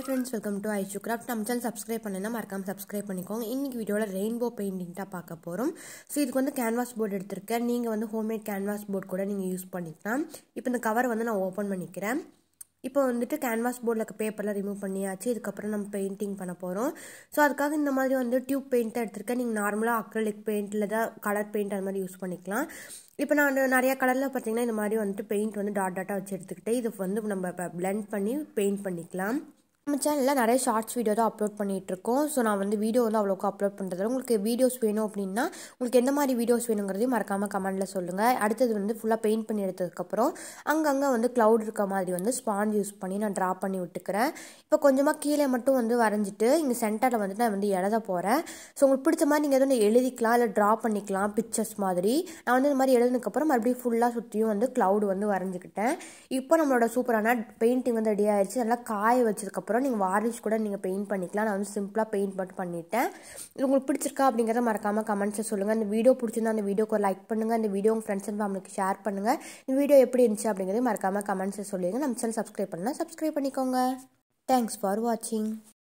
hi friends welcome to Aishu craft நம்ம channel subscribe பண்ணலைன்னா மறக்காமல் சப்ஸ்கிரைப் பண்ணிக்கோங்க இன்றைக்கி வீடியோவில் ரெயின்போ பெயிண்டிங் தான் பார்க்க போகிறோம் ஸோ இதுக்கு வந்து கேன்வாஸ் போர்டு எடுத்திருக்கேன் நீங்கள் வந்து ஹோம்மேட் கேன்வாஸ் போர்டு கூட நீங்கள் யூஸ் பண்ணிக்கலாம் இப்போ இந்த கவர் வந்து நான் ஓப்பன் பண்ணிக்கிறேன் இப்போ வந்துட்டு கேன்வாஸ் போர்டில் இருக்க பேப்பர்லாம் ரிமூவ் பண்ணியாச்சு இதுக்கப்புறம் நம்ம பெயிண்டிங் பண்ண போகிறோம் ஸோ அதுக்காக இந்த மாதிரி வந்து டியூப் பெயிண்ட் தான் எடுத்திருக்கேன் நீங்கள் நார்மலாக அக்ரலிக் பெயிண்டில் தான் கலர் பெயிண்ட் அது மாதிரி யூஸ் பண்ணிக்கலாம் இப்போ நான் நிறைய கலரில் பார்த்தீங்கன்னா இந்த மாதிரி வந்துட்டு பெயிண்ட் வந்து டாட் டாட்டாக வச்சு எடுத்துக்கிட்டு இது வந்து நம்ம இப்போ பிளெண்ட் பண்ணி பெயிண்ட் பண்ணிக்கலாம் நம்ம சேனலில் நிறைய ஷார்ட்ஸ் வீடியோ தான் அப்லோட் பண்ணிகிட்ருக்கோம் ஸோ நான் வந்து வீடியோ வந்து அவ்வளோக்கு அப்லோட் பண்ணுறது உங்களுக்கு வீடியோஸ் வேணும் அப்படின்னா உங்களுக்கு எந்த மாதிரி வீடியோஸ் வேணுங்கிறதையும் மறக்காமல் கமெண்ட்டில் சொல்லுங்கள் அடுத்தது வந்து ஃபுல்லாக பெயிண்ட் பண்ணி எடுத்ததுக்கப்புறம் அங்கங்கே வந்து க்ளவுட் இருக்க மாதிரி வந்து ஸ்பாஞ்ச் யூஸ் பண்ணி நான் ட்ரா பண்ணி விட்டுக்கிறேன் இப்போ கொஞ்சமாக கீழே மட்டும் வந்து வரைஞ்சிட்டு இங்கே சென்டரில் வந்துட்டு நான் வந்து எழுத போகிறேன் ஸோ உங்களுக்கு பிடிச்ச மாதிரி நீங்கள் எதுவும் எழுதிக்கலாம் இல்லை ட்ரா பண்ணிக்கலாம் பிக்சர்ஸ் மாதிரி நான் வந்து இந்த மாதிரி எழுதுனதுக்கப்புறம் மறுபடியும் ஃபுல்லாக சுற்றியும் வந்து க்ளவுட் வந்து வரைஞ்சிக்கிட்டேன் இப்போ நம்மளோட சூப்பரான பெயிண்டிங் வந்து ரெடி ஆயிடுச்சு நல்லா காய வச்சதுக்கப்புறம் அப்புறம் நீங்கள் வார்னிஷ் கூட நீங்கள் பெயிண்ட் பண்ணிக்கலாம் நான் வந்து சிம்பிளாக பெயிண்ட் மட்டும் பண்ணிட்டேன் இது உங்களுக்கு பிடிச்சிருக்கா அப்படிங்கிறத மறக்காமல் கமெண்ட்ஸை சொல்லுங்கள் இந்த வீடியோ பிடிச்சிருந்தா அந்த வீடியோக்கு ஒரு லைக் பண்ணுங்கள் இந்த வீடியோ உங்கள் ஃப்ரெண்ட்ஸ் அண்ட் ஃபேமிலிக்கு ஷேர் பண்ணுங்கள் இந்த வீடியோ எப்படி இருந்துச்சு அப்படிங்கிறது மறக்காமல் கமெண்ட்ஸை சொல்லுங்கள் நம்ம சேனல் சப்ஸ்கிரைப் பண்ணலாம் சப்ஸ்கிரைப் பண்ணிக்கோங்க தேங்க்ஸ் ஃபார் வாட்சிங்